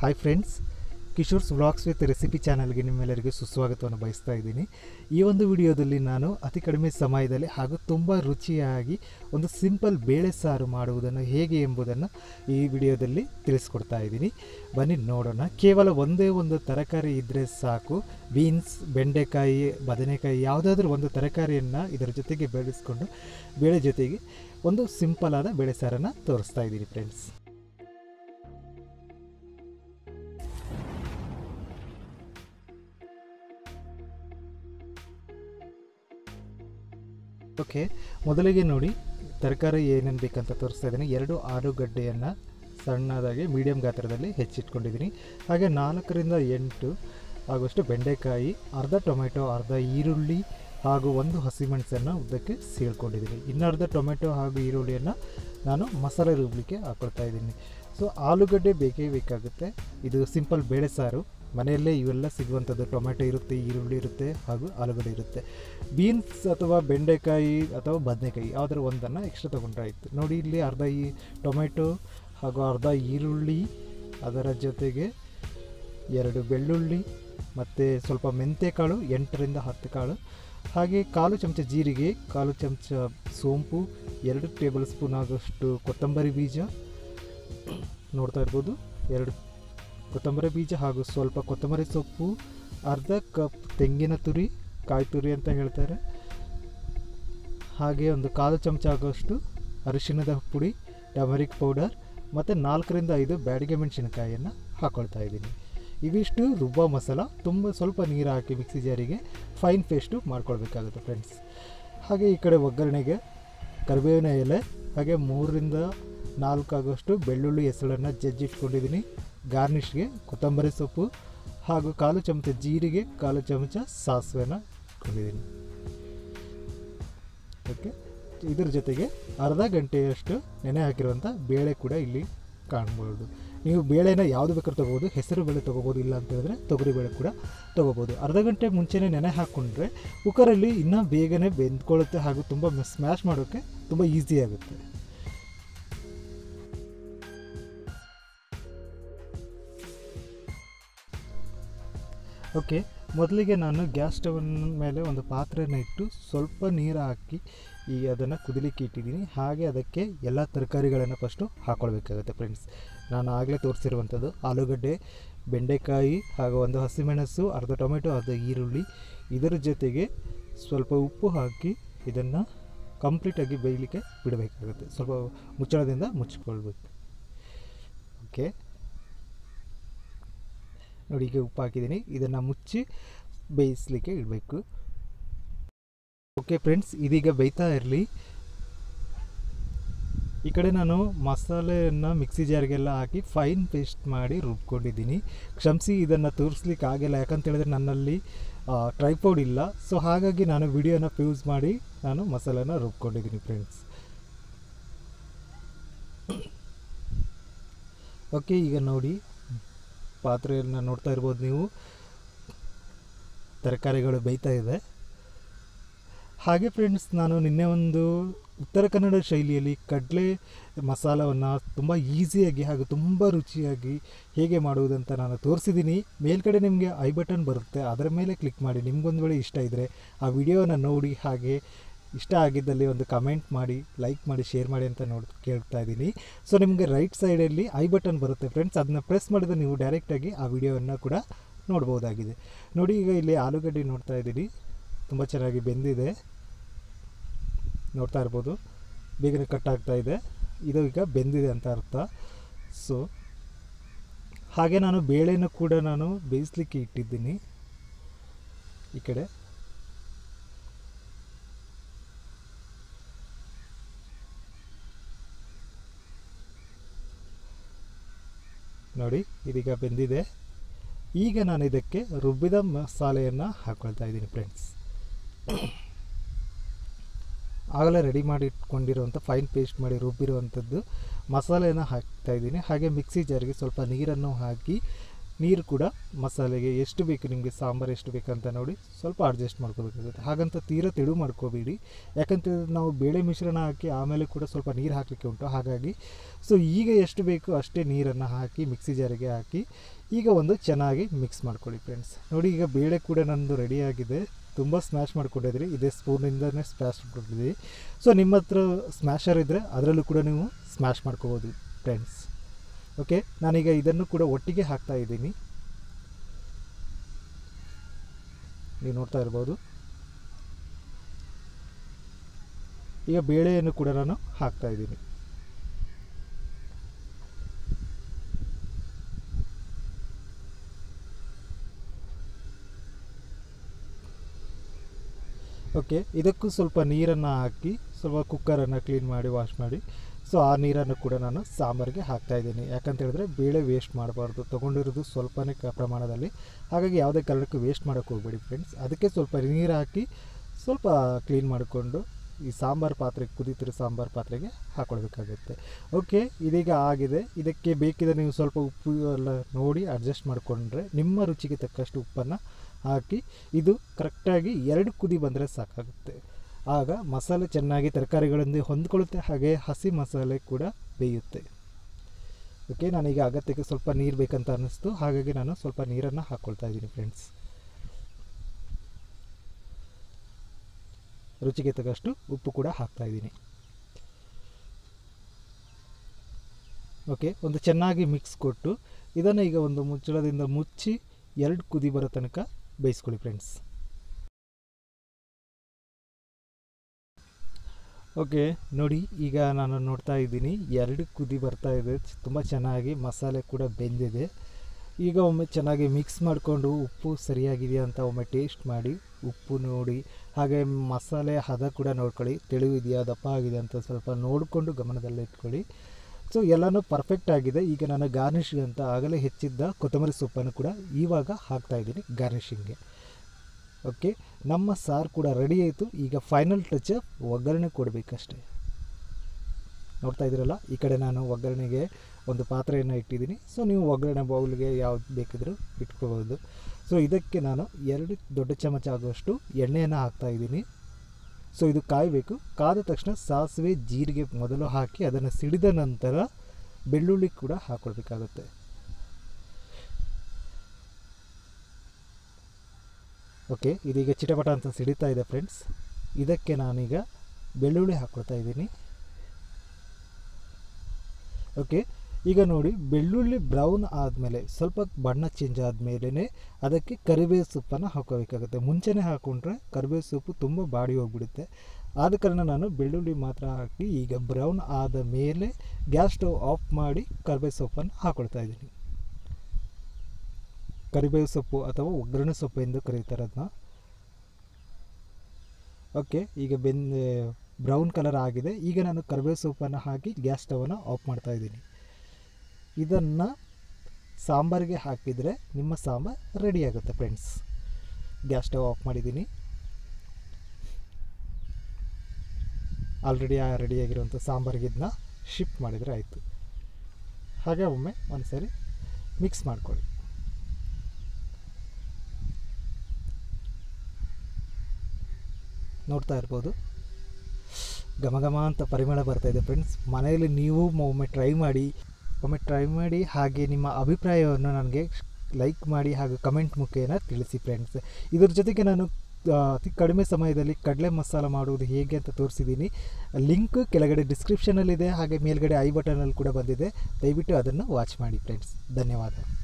hi friends Kishore's vlogs with recipe ಚಾನಲ್ಗೆ ನಿಮ್ಮೆಲ್ಲರಿಗೂ ಸುಸ್ವಾಗತವನ್ನು ಬಯಸ್ತಾ ಇದ್ದೀನಿ ಈ ಒಂದು ವಿಡಿಯೋದಲ್ಲಿ ನಾನು ಅತಿ ಕಡಿಮೆ ಸಮಯದಲ್ಲಿ ಹಾಗೂ ತುಂಬ ರುಚಿಯಾಗಿ ಒಂದು ಸಿಂಪಲ್ ಬೇಳೆ ಸಾರು ಮಾಡುವುದನ್ನು ಹೇಗೆ ಎಂಬುದನ್ನು ಈ ವಿಡಿಯೋದಲ್ಲಿ ತಿಳಿಸ್ಕೊಡ್ತಾ ಇದ್ದೀನಿ ಬನ್ನಿ ನೋಡೋಣ ಕೇವಲ ಒಂದೇ ಒಂದು ತರಕಾರಿ ಇದ್ದರೆ ಸಾಕು ಬೀನ್ಸ್ ಬೆಂಡೆಕಾಯಿ ಬದನೆಕಾಯಿ ಯಾವುದಾದ್ರೂ ಒಂದು ತರಕಾರಿಯನ್ನು ಇದರ ಜೊತೆಗೆ ಬೆಳೆಸ್ಕೊಂಡು ಬೇಳೆ ಜೊತೆಗೆ ಒಂದು ಸಿಂಪಲ್ ಆದ ಬೇಳೆ ಸಾರನ್ನು ತೋರಿಸ್ತಾ ಇದ್ದೀನಿ ಫ್ರೆಂಡ್ಸ್ ಓಕೆ ಮೊದಲಿಗೆ ನೋಡಿ ತರಕಾರಿ ಏನೇನು ಬೇಕಂತ ತೋರಿಸ್ತಾ ಇದ್ದೀನಿ ಎರಡು ಆಲೂಗಡ್ಡೆಯನ್ನು ಸಣ್ಣದಾಗಿ ಮೀಡಿಯಮ್ ಗಾತ್ರದಲ್ಲಿ ಹೆಚ್ಚಿಟ್ಕೊಂಡಿದ್ದೀನಿ ಹಾಗೆ ನಾಲ್ಕರಿಂದ ಎಂಟು ಆಗುವಷ್ಟು ಬೆಂಡೆಕಾಯಿ ಅರ್ಧ ಟೊಮೆಟೊ ಅರ್ಧ ಈರುಳ್ಳಿ ಹಾಗೂ ಒಂದು ಹಸಿಮೆಣಸನ್ನು ಉದ್ದಕ್ಕೆ ಸೀಳ್ಕೊಂಡಿದ್ದೀನಿ ಇನ್ನು ಅರ್ಧ ಟೊಮೆಟೊ ಹಾಗೂ ಈರುಳ್ಳಿಯನ್ನು ನಾನು ಮಸಾಲೆ ರುಬ್ಲಿಕ್ಕೆ ಹಾಕ್ಕೊಳ್ತಾ ಇದ್ದೀನಿ ಸೊ ಆಲೂಗಡ್ಡೆ ಬೇಕೇ ಬೇಕಾಗುತ್ತೆ ಇದು ಸಿಂಪಲ್ ಬೇಳೆ ಸಾರು ಮನೆಯಲ್ಲೇ ಇವೆಲ್ಲ ಸಿಗುವಂಥದ್ದು ಟೊಮೆಟೊ ಇರುತ್ತೆ ಈರುಳ್ಳಿ ಇರುತ್ತೆ ಹಾಗೂ ಆಲೂಗಡ್ಡೆ ಇರುತ್ತೆ ಬೀನ್ಸ್ ಅಥವಾ ಬೆಂಡೆಕಾಯಿ ಅಥವಾ ಬದನೆಕಾಯಿ ಯಾವುದಾದ್ರು ಒಂದನ್ನು ಎಕ್ಸ್ಟ್ರಾ ತೊಗೊಂಡ್ರೆ ಆಯಿತು ನೋಡಿ ಇಲ್ಲಿ ಅರ್ಧ ಈ ಟೊಮೆಟೊ ಹಾಗೂ ಅರ್ಧ ಈರುಳ್ಳಿ ಅದರ ಜೊತೆಗೆ ಎರಡು ಬೆಳ್ಳುಳ್ಳಿ ಮತ್ತು ಸ್ವಲ್ಪ ಮೆಂತ್ಯಕಾಳು ಎಂಟರಿಂದ ಹತ್ತು ಕಾಳು ಹಾಗೆ ಕಾಲು ಚಮಚ ಜೀರಿಗೆ ಕಾಲು ಚಮಚ ಸೋಂಪು ಎರಡು ಟೇಬಲ್ ಸ್ಪೂನ್ ಆಗೋಷ್ಟು ಕೊತ್ತಂಬರಿ ಬೀಜ ನೋಡ್ತಾ ಇರ್ಬೋದು ಎರಡು ಕೊತ್ತಂಬರಿ ಬೀಜ ಹಾಗೂ ಸ್ವಲ್ಪ ಕೊತ್ತಂಬರಿ ಸೊಪ್ಪು ಅರ್ಧ ಕಪ್ ತೆಂಗಿನ ತುರಿ ಕಾಯಿ ತುರಿ ಅಂತ ಹೇಳ್ತಾರೆ ಹಾಗೆ ಒಂದು ಕಾಲು ಚಮಚ ಆಗೋಷ್ಟು ಅರಿಶಿಣದ ಪುಡಿ ಟಮರಿಕ್ ಪೌಡರ್ ಮತ್ತು ನಾಲ್ಕರಿಂದ ಐದು ಬ್ಯಾಡಿಗೆ ಮೆಣಸಿನಕಾಯಿಯನ್ನು ಹಾಕ್ಕೊಳ್ತಾ ಇದ್ದೀನಿ ಇವಿಷ್ಟು ರುಬ್ಬ ಮಸಾಲ ತುಂಬ ಸ್ವಲ್ಪ ನೀರು ಹಾಕಿ ಮಿಕ್ಸಿ ಜಾರಿಗೆ ಫೈನ್ ಪೇಸ್ಟು ಮಾಡ್ಕೊಳ್ಬೇಕಾಗುತ್ತೆ ಫ್ರೆಂಡ್ಸ್ ಹಾಗೆ ಈ ಕಡೆ ಒಗ್ಗರಣೆಗೆ ಕರಿಬೇವಿನ ಎಲೆ ಹಾಗೆ ಮೂರರಿಂದ ನಾಲ್ಕು ಆಗೋಷ್ಟು ಬೆಳ್ಳುಳ್ಳಿ ಹೆಸಳನ್ನು ಜಜ್ಜಿಟ್ಕೊಂಡಿದ್ದೀನಿ ಗಾರ್ನಿಷ್ಗೆ ಕೊತ್ತಂಬರಿ ಸೊಪ್ಪು ಹಾಗೂ ಕಾಲು ಚಮಚ ಜೀರಿಗೆ ಕಾಲು ಚಮಚ ಸಾಸಿವೆನ ಇಟ್ಕೊಂಡಿದ್ದೀನಿ ಓಕೆ ಇದ್ರ ಜೊತೆಗೆ ಅರ್ಧ ಗಂಟೆಯಷ್ಟು ನೆನೆ ಹಾಕಿರುವಂಥ ಬೇಳೆ ಕೂಡ ಇಲ್ಲಿ ಕಾಣ್ಬೋದು ನೀವು ಬೇಳೆನ ಯಾವುದು ಬೇಕಾದ್ರೂ ತೊಗೋಬೋದು ಹೆಸರು ಬೇಳೆ ತೊಗೋಬೋದು ಇಲ್ಲ ಅಂತ ಹೇಳಿದ್ರೆ ತೊಗರಿ ಬೇಳೆ ಕೂಡ ತೊಗೋಬೋದು ಅರ್ಧ ಗಂಟೆ ಮುಂಚೆನೇ ನೆನೆ ಹಾಕ್ಕೊಂಡ್ರೆ ಕುಕ್ಕರಲ್ಲಿ ಇನ್ನೂ ಬೇಗನೆ ಬೆಂದ್ಕೊಳ್ಳುತ್ತೆ ಹಾಗೂ ತುಂಬ ಸ್ಮ್ಯಾಶ್ ಮಾಡೋಕ್ಕೆ ತುಂಬ ಈಸಿ ಆಗುತ್ತೆ ಓಕೆ ಮೊದಲಿಗೆ ನಾನು ಗ್ಯಾಸ್ ಸ್ಟವ್ನ ಮೇಲೆ ಒಂದು ಪಾತ್ರೆನ ಇಟ್ಟು ಸ್ವಲ್ಪ ನೀರು ಹಾಕಿ ಈಗ ಅದನ್ನು ಕುದಿಲಿಕ್ಕೆ ಇಟ್ಟಿದ್ದೀನಿ ಹಾಗೆ ಅದಕ್ಕೆ ಎಲ್ಲ ತರಕಾರಿಗಳನ್ನು ಫಸ್ಟು ಹಾಕ್ಕೊಳ್ಬೇಕಾಗುತ್ತೆ ಫ್ರೆಂಡ್ಸ್ ನಾನು ಆಗಲೇ ತೋರಿಸಿರುವಂಥದ್ದು ಆಲೂಗಡ್ಡೆ ಬೆಂಡೆಕಾಯಿ ಹಾಗೂ ಒಂದು ಹಸಿಮೆಣಸು ಅರ್ಧ ಟೊಮೆಟೊ ಅರ್ಧ ಈರುಳ್ಳಿ ಇದರ ಜೊತೆಗೆ ಸ್ವಲ್ಪ ಉಪ್ಪು ಹಾಕಿ ಇದನ್ನು ಕಂಪ್ಲೀಟಾಗಿ ಬೇಯಲಿಕ್ಕೆ ಬಿಡಬೇಕಾಗುತ್ತೆ ಸ್ವಲ್ಪ ಮುಚ್ಚಳದಿಂದ ಮುಚ್ಚಿಕೊಳ್ಬೇಕು ಓಕೆ ನೋಡಿ ಈಗ ಉಪ್ಪು ಹಾಕಿದ್ದೀನಿ ಇದನ್ನು ಮುಚ್ಚಿ ಬೇಯಿಸಲಿಕ್ಕೆ ಇಡಬೇಕು ಓಕೆ ಫ್ರೆಂಡ್ಸ್ ಇದೀಗ ಬೇಯ್ತಾ ಇರಲಿ ಈ ಕಡೆ ನಾನು ಮಸಾಲೆಯನ್ನು ಮಿಕ್ಸಿ ಜಾರ್ಗೆಲ್ಲ ಹಾಕಿ ಫೈನ್ ಪೇಸ್ಟ್ ಮಾಡಿ ರುಬ್ಕೊಂಡಿದ್ದೀನಿ ಕ್ಷಮಿಸಿ ಇದನ್ನು ತೋರಿಸ್ಲಿಕ್ಕೆ ಆಗಿಲ್ಲ ಯಾಕಂತ ಹೇಳಿದ್ರೆ ನನ್ನಲ್ಲಿ ಟ್ರೈಪೋಡ್ ಇಲ್ಲ ಸೊ ಹಾಗಾಗಿ ನಾನು ವಿಡಿಯೋನ ಫ್ಯೂಸ್ ಮಾಡಿ ನಾನು ಮಸಾಲೆನ ರುಬ್ಕೊಂಡಿದ್ದೀನಿ ಫ್ರೆಂಡ್ಸ್ ಓಕೆ ಈಗ ನೋಡಿ ಪಾತ್ರೆಯನ್ನು ನೋಡ್ತಾ ಇರ್ಬೋದು ನೀವು ತರಕಾರಿಗಳು ಬೇಯ್ತಾ ಇದೆ ಹಾಗೆ ಫ್ರೆಂಡ್ಸ್ ನಾನು ನಿನ್ನೆ ಒಂದು ಉತ್ತರ ಕನ್ನಡ ಶೈಲಿಯಲ್ಲಿ ಕಡಲೆ ಮಸಾಲವನ್ನು ತುಂಬ ಈಸಿಯಾಗಿ ಹಾಗೂ ತುಂಬ ರುಚಿಯಾಗಿ ಹೇಗೆ ಮಾಡುವುದಂತ ನಾನು ತೋರಿಸಿದ್ದೀನಿ ಮೇಲ್ಗಡೆ ನಿಮಗೆ ಐ ಬಟನ್ ಬರುತ್ತೆ ಅದರ ಮೇಲೆ ಕ್ಲಿಕ್ ಮಾಡಿ ನಿಮ್ಗೊಂದು ವೇಳೆ ಇಷ್ಟ ಇದ್ದರೆ ಆ ವಿಡಿಯೋನ ನೋಡಿ ಹಾಗೆ ಇಷ್ಟ ಆಗಿದ್ದಲ್ಲಿ ಒಂದು ಕಮೆಂಟ್ ಮಾಡಿ ಲೈಕ್ ಮಾಡಿ ಶೇರ್ ಮಾಡಿ ಅಂತ ನೋಡಿ ಕೇಳ್ತಾ ಇದ್ದೀನಿ ಸೊ ನಿಮಗೆ ರೈಟ್ ಸೈಡಲ್ಲಿ ಐ ಬಟನ್ ಬರುತ್ತೆ ಫ್ರೆಂಡ್ಸ್ ಅದನ್ನ ಪ್ರೆಸ್ ಮಾಡಿದ್ರೆ ನೀವು ಡೈರೆಕ್ಟಾಗಿ ಆ ವಿಡಿಯೋವನ್ನು ಕೂಡ ನೋಡ್ಬೋದಾಗಿದೆ ನೋಡಿ ಈಗ ಇಲ್ಲಿ ಆಲೂಗಡ್ಡೆ ನೋಡ್ತಾ ಇದ್ದೀನಿ ತುಂಬ ಚೆನ್ನಾಗಿ ಬೆಂದಿದೆ ನೋಡ್ತಾ ಇರ್ಬೋದು ಬೇಗನೆ ಕಟ್ ಆಗ್ತಾ ಇದೆ ಇದು ಈಗ ಬೆಂದಿದೆ ಅಂತ ಅರ್ಥ ಸೊ ಹಾಗೆ ನಾನು ಬೇಳೆನೂ ಕೂಡ ನಾನು ಬೇಯಿಸ್ಲಿಕ್ಕೆ ಇಟ್ಟಿದ್ದೀನಿ ಈ ಕಡೆ ನೋಡಿ ಇದೀಗ ಬೆಂದಿದೆ ಈಗ ನಾನು ಇದಕ್ಕೆ ರುಬ್ಬಿದ ಮಸಾಲೆಯನ್ನು ಹಾಕ್ಕೊಳ್ತಾ ಇದ್ದೀನಿ ಫ್ರೆಂಡ್ಸ್ ಆಗಲೇ ರೆಡಿ ಮಾಡಿ ಇಟ್ಕೊಂಡಿರುವಂಥ ಫೈನ್ ಪೇಸ್ಟ್ ಮಾಡಿ ರುಬ್ಬಿರುವಂಥದ್ದು ಮಸಾಲೆಯನ್ನು ಹಾಕ್ತಾ ಇದ್ದೀನಿ ಹಾಗೆ ಮಿಕ್ಸಿ ಜಾರಿಗೆ ಸ್ವಲ್ಪ ನೀರನ್ನು ಹಾಕಿ ನೀರು ಕೂಡ ಮಸಾಲೆಗೆ ಎಷ್ಟು ಬೇಕು ನಿಮಗೆ ಸಾಂಬಾರು ಎಷ್ಟು ಬೇಕಂತ ನೋಡಿ ಸ್ವಲ್ಪ ಅಡ್ಜಸ್ಟ್ ಮಾಡ್ಕೋಬೇಕಾಗುತ್ತೆ ಹಾಗಂತ ತೀರಾ ತೆಳು ಮಾಡ್ಕೋಬೇಡಿ ಯಾಕಂತೇಳಿದ್ರೆ ನಾವು ಬೇಳೆ ಮಿಶ್ರಣ ಹಾಕಿ ಆಮೇಲೆ ಕೂಡ ಸ್ವಲ್ಪ ನೀರು ಹಾಕಲಿಕ್ಕೆ ಉಂಟು ಹಾಗಾಗಿ ಸೊ ಈಗ ಎಷ್ಟು ಬೇಕು ಅಷ್ಟೇ ನೀರನ್ನು ಹಾಕಿ ಮಿಕ್ಸಿ ಜಾರಿಗೆ ಹಾಕಿ ಈಗ ಒಂದು ಚೆನ್ನಾಗಿ ಮಿಕ್ಸ್ ಮಾಡ್ಕೊಳ್ಳಿ ಫ್ರೆಂಡ್ಸ್ ನೋಡಿ ಈಗ ಬೇಳೆ ಕೂಡ ನಂದು ರೆಡಿಯಾಗಿದೆ ತುಂಬ ಸ್ಮ್ಯಾಶ್ ಮಾಡ್ಕೊಂಡಿದ್ರಿ ಇದೇ ಸ್ಪೂನಿಂದನೇ ಸ್ಮ್ಯಾಶ್ ಮಾಡ್ಕೊಂಡಿದ್ರಿ ಸೊ ನಿಮ್ಮ ಹತ್ರ ಸ್ಮ್ಯಾಶರ್ ಇದ್ದರೆ ಅದರಲ್ಲೂ ಕೂಡ ನೀವು ಸ್ಮ್ಯಾಶ್ ಮಾಡ್ಕೋಬೋದು ಫ್ರೆಂಡ್ಸ್ ಓಕೆ ನಾನೀಗ ಇದನ್ನು ಕೂಡ ಒಟ್ಟಿಗೆ ಹಾಕ್ತಾ ಇದ್ದೀನಿ ನೀವು ನೋಡ್ತಾ ಇರ್ಬೋದು ಈಗ ಬೇಳೆಯನ್ನು ಕೂಡ ನಾನು ಹಾಕ್ತಾ ಇದ್ದೀನಿ ಓಕೆ ಇದಕ್ಕೂ ಸ್ವಲ್ಪ ನೀರನ್ನು ಹಾಕಿ ಸ್ವಲ್ಪ ಕುಕ್ಕರನ್ನು ಕ್ಲೀನ್ ಮಾಡಿ ವಾಶ್ ಮಾಡಿ ಸೊ ಆ ನೀರನ್ನು ಕೂಡ ನಾನು ಸಾಂಬಾರಿಗೆ ಹಾಕ್ತಾ ಇದ್ದೀನಿ ಯಾಕಂತ ಹೇಳಿದ್ರೆ ಬೇಳೆ ವೇಸ್ಟ್ ಮಾಡಬಾರ್ದು ತೊಗೊಂಡಿರೋದು ಸ್ವಲ್ಪನೇ ಕ ಪ್ರಮಾಣದಲ್ಲಿ ಹಾಗಾಗಿ ಯಾವುದೇ ಕಾರಣಕ್ಕೂ ವೇಸ್ಟ್ ಮಾಡೋಕ್ಕೆ ಹೋಗಬೇಡಿ ಫ್ರೆಂಡ್ಸ್ ಅದಕ್ಕೆ ಸ್ವಲ್ಪ ನೀರು ಹಾಕಿ ಸ್ವಲ್ಪ ಕ್ಲೀನ್ ಮಾಡಿಕೊಂಡು ಈ ಸಾಂಬಾರು ಪಾತ್ರೆ ಕುದೀತಿರೋ ಸಾಂಬಾರು ಪಾತ್ರೆಗೆ ಹಾಕ್ಕೊಳ್ಬೇಕಾಗುತ್ತೆ ಓಕೆ ಇದೀಗ ಆಗಿದೆ ಇದಕ್ಕೆ ಬೇಕಿದ್ರೆ ನೀವು ಸ್ವಲ್ಪ ಉಪ್ಪು ಎಲ್ಲ ನೋಡಿ ಅಡ್ಜಸ್ಟ್ ಮಾಡಿಕೊಂಡ್ರೆ ನಿಮ್ಮ ರುಚಿಗೆ ತಕ್ಕಷ್ಟು ಉಪ್ಪನ್ನು ಹಾಕಿ ಇದು ಕರೆಕ್ಟಾಗಿ ಎರಡು ಕುದಿ ಬಂದರೆ ಸಾಕಾಗುತ್ತೆ ಆಗ ಮಸಾಲೆ ಚೆನ್ನಾಗಿ ತರಕಾರಿಗಳೊಂದಿಗೆ ಹೊಂದ್ಕೊಳ್ಳುತ್ತೆ ಹಾಗೆ ಹಸಿ ಮಸಾಲೆ ಕೂಡ ಬೇಯುತ್ತೆ ಓಕೆ ನಾನೀಗ ಅಗತ್ಯಕ್ಕೆ ಸ್ವಲ್ಪ ನೀರು ಬೇಕಂತ ಅನ್ನಿಸ್ತು ಹಾಗಾಗಿ ನಾನು ಸ್ವಲ್ಪ ನೀರನ್ನು ಹಾಕ್ಕೊಳ್ತಾ ಇದ್ದೀನಿ ಫ್ರೆಂಡ್ಸ್ ರುಚಿಗೆ ತಕ್ಕಷ್ಟು ಉಪ್ಪು ಕೂಡ ಹಾಕ್ತಾ ಇದ್ದೀನಿ ಓಕೆ ಒಂದು ಚೆನ್ನಾಗಿ ಮಿಕ್ಸ್ ಕೊಟ್ಟು ಇದನ್ನು ಈಗ ಒಂದು ಮುಚ್ಚಳದಿಂದ ಮುಚ್ಚಿ ಎರಡು ಕುದಿ ಬರೋ ತನಕ ಬೇಯಿಸ್ಕೊಳ್ಳಿ ಫ್ರೆಂಡ್ಸ್ ಓಕೆ ನೋಡಿ ಈಗ ನಾನು ನೋಡ್ತಾ ಇದ್ದೀನಿ ಎರಡು ಕುದಿ ಬರ್ತಾ ಇದೆ ತುಂಬ ಚೆನ್ನಾಗಿ ಮಸಾಲೆ ಕೂಡ ಬೆಂದಿದೆ ಈಗ ಒಮ್ಮೆ ಚೆನ್ನಾಗಿ ಮಿಕ್ಸ್ ಮಾಡಿಕೊಂಡು ಉಪ್ಪು ಸರಿಯಾಗಿದೆಯಾ ಅಂತ ಒಮ್ಮೆ ಟೇಸ್ಟ್ ಮಾಡಿ ಉಪ್ಪು ನೋಡಿ ಹಾಗೆ ಮಸಾಲೆ ಹದ ಕೂಡ ನೋಡ್ಕೊಳ್ಳಿ ತೆಳುವಿದೆಯಾ ದಪ್ಪ ಆಗಿದೆ ಅಂತ ಸ್ವಲ್ಪ ನೋಡಿಕೊಂಡು ಗಮನದಲ್ಲೇ ಇಟ್ಕೊಳ್ಳಿ ಸೊ ಎಲ್ಲನೂ ಪರ್ಫೆಕ್ಟ್ ಆಗಿದೆ ಈಗ ನಾನು ಗಾರ್ನಿಷಿಂಗ್ ಅಂತ ಆಗಲೇ ಹೆಚ್ಚಿದ್ದ ಕೊತ್ತಂಬರಿ ಸೊಪ್ಪನ್ನು ಕೂಡ ಇವಾಗ ಹಾಕ್ತಾ ಇದ್ದೀನಿ ಗಾರ್ನಿಷಿಂಗ್ಗೆ ಓಕೆ ನಮ್ಮ ಸಾರು ಕೂಡ ರೆಡಿ ಆಯಿತು ಈಗ ಫೈನಲ್ ಟಚ್ ಒಗ್ಗರಣೆ ಕೊಡಬೇಕಷ್ಟೆ ನೋಡ್ತಾ ಇದ್ದೀರಲ್ಲ ಈ ಕಡೆ ನಾನು ಒಗ್ಗರಣೆಗೆ ಒಂದು ಪಾತ್ರೆಯನ್ನು ಇಟ್ಟಿದ್ದೀನಿ ಸೊ ನೀವು ಒಗ್ಗರಣೆ ಬೌಲ್ಗೆ ಯಾವ್ದು ಬೇಕಿದ್ರೂ ಇಟ್ಕೋಬೋದು ಸೊ ಇದಕ್ಕೆ ನಾನು ಎರಡು ದೊಡ್ಡ ಚಮಚ ಆಗುವಷ್ಟು ಎಣ್ಣೆಯನ್ನು ಹಾಕ್ತಾ ಇದ್ದೀನಿ ಸೊ ಇದು ಕಾಯಬೇಕು ಕಾದ ತಕ್ಷಣ ಸಾಸಿವೆ ಜೀರಿಗೆ ಮೊದಲು ಹಾಕಿ ಅದನ್ನು ಸಿಡಿದ ನಂತರ ಬೆಳ್ಳುಳ್ಳಿ ಕೂಡ ಹಾಕ್ಕೊಳ್ಬೇಕಾಗುತ್ತೆ ಓಕೆ ಇದೀಗ ಚಿಟಪಟ ಅಂತ ಸಿಡಿತಾ ಇದೆ ಫ್ರೆಂಡ್ಸ್ ಇದಕ್ಕೆ ನಾನೀಗ ಬೆಳ್ಳುಳ್ಳಿ ಹಾಕ್ಕೊಳ್ತಾ ಇದ್ದೀನಿ ಓಕೆ ಈಗ ನೋಡಿ ಬೆಳ್ಳುಳ್ಳಿ ಬ್ರೌನ್ ಆದಮೇಲೆ ಸ್ವಲ್ಪ ಬಣ್ಣ ಚೇಂಜ್ ಆದಮೇಲೆ ಅದಕ್ಕೆ ಕರಿಬೇವು ಸೊಪ್ಪನ್ನು ಹಾಕೋಬೇಕಾಗುತ್ತೆ ಮುಂಚೆನೇ ಹಾಕ್ಕೊಂಡ್ರೆ ಕರಿಬೇವು ಸೊಪ್ಪು ತುಂಬ ಬಾಡಿ ಹೋಗ್ಬಿಡುತ್ತೆ ಆದ ಕಾರಣ ನಾನು ಬೆಳ್ಳುಳ್ಳಿ ಮಾತ್ರ ಹಾಕಿ ಈಗ ಬ್ರೌನ್ ಆದ ಮೇಲೆ ಗ್ಯಾಸ್ ಸ್ಟವ್ ಆಫ್ ಮಾಡಿ ಕರಿಬೇವು ಸೊಪ್ಪನ್ನು ಹಾಕೊಳ್ತಾ ಇದ್ದೀನಿ ಕರಿಬೇವು ಸೊಪ್ಪು ಅಥವಾ ಒಗ್ಗರಣೆ ಸೊಪ್ಪು ಎಂದು ಕರೀತಾರೆ ಅದನ್ನ ಓಕೆ ಈಗ ಬೆಂದ ಬ್ರೌನ್ ಕಲರ್ ಆಗಿದೆ ಈಗ ನಾನು ಕರಿಬೇವು ಸೊಪ್ಪನ್ನು ಹಾಕಿ ಗ್ಯಾಸ್ ಸ್ಟವನ್ನು ಆಫ್ ಮಾಡ್ತಾ ಇದ್ದೀನಿ ಇದನ್ನು ಸಾಂಬಾರಿಗೆ ಹಾಕಿದರೆ ನಿಮ್ಮ ಸಾಂಬಾರು ರೆಡಿ ಆಗುತ್ತೆ ಫ್ರೆಂಡ್ಸ್ ಗ್ಯಾಸ್ ಸ್ಟವ್ ಆಫ್ ಮಾಡಿದ್ದೀನಿ ಆಲ್ರೆಡಿ ರೆಡಿಯಾಗಿರುವಂಥ ಸಾಂಬಾರಿಗೆ ಇದನ್ನ ಶಿಫ್ಟ್ ಮಾಡಿದರೆ ಆಯಿತು ಹಾಗೆ ಒಮ್ಮೆ ಒಂದು ಸರಿ ಮಿಕ್ಸ್ ಮಾಡ್ಕೊಳ್ಳಿ ನೋಡ್ತಾ ಇರ್ಬೋದು ಘಮ ಘಮ ಅಂತ ಪರಿಮಳ ಬರ್ತಾ ಇದೆ ಫ್ರೆಂಡ್ಸ್ ಮನೆಯಲ್ಲಿ ನೀವು ಒಮ್ಮೆ ಟ್ರೈ ಮಾಡಿ ಒಮ್ಮೆ ಟ್ರೈ ಮಾಡಿ ಹಾಗೆ ನಿಮ್ಮ ಅಭಿಪ್ರಾಯವನ್ನು ನನಗೆ ಲೈಕ್ ಮಾಡಿ ಹಾಗೂ ಕಮೆಂಟ್ ಮುಖೇನ ತಿಳಿಸಿ ಫ್ರೆಂಡ್ಸ್ ಇದ್ರ ಜೊತೆಗೆ ನಾನು ಆ, ಅತಿ ಕಡಿಮೆ ಸಮಯದಲ್ಲಿ ಕಡಲೆ ಮಸಾಲ ಮಾಡುವುದು ಹೇಗೆ ಅಂತ ತೋರಿಸಿದ್ದೀನಿ ಲಿಂಕ್ ಕೆಳಗಡೆ ಡಿಸ್ಕ್ರಿಪ್ಷನಲ್ಲಿದೆ ಹಾಗೆ ಮೇಲ್ಗಡೆ ಐ ಬಟನಲ್ಲಿ ಕೂಡ ಬಂದಿದೆ ದಯವಿಟ್ಟು ಅದನ್ನು ವಾಚ್ ಮಾಡಿ ಫ್ರೆಂಡ್ಸ್ ಧನ್ಯವಾದ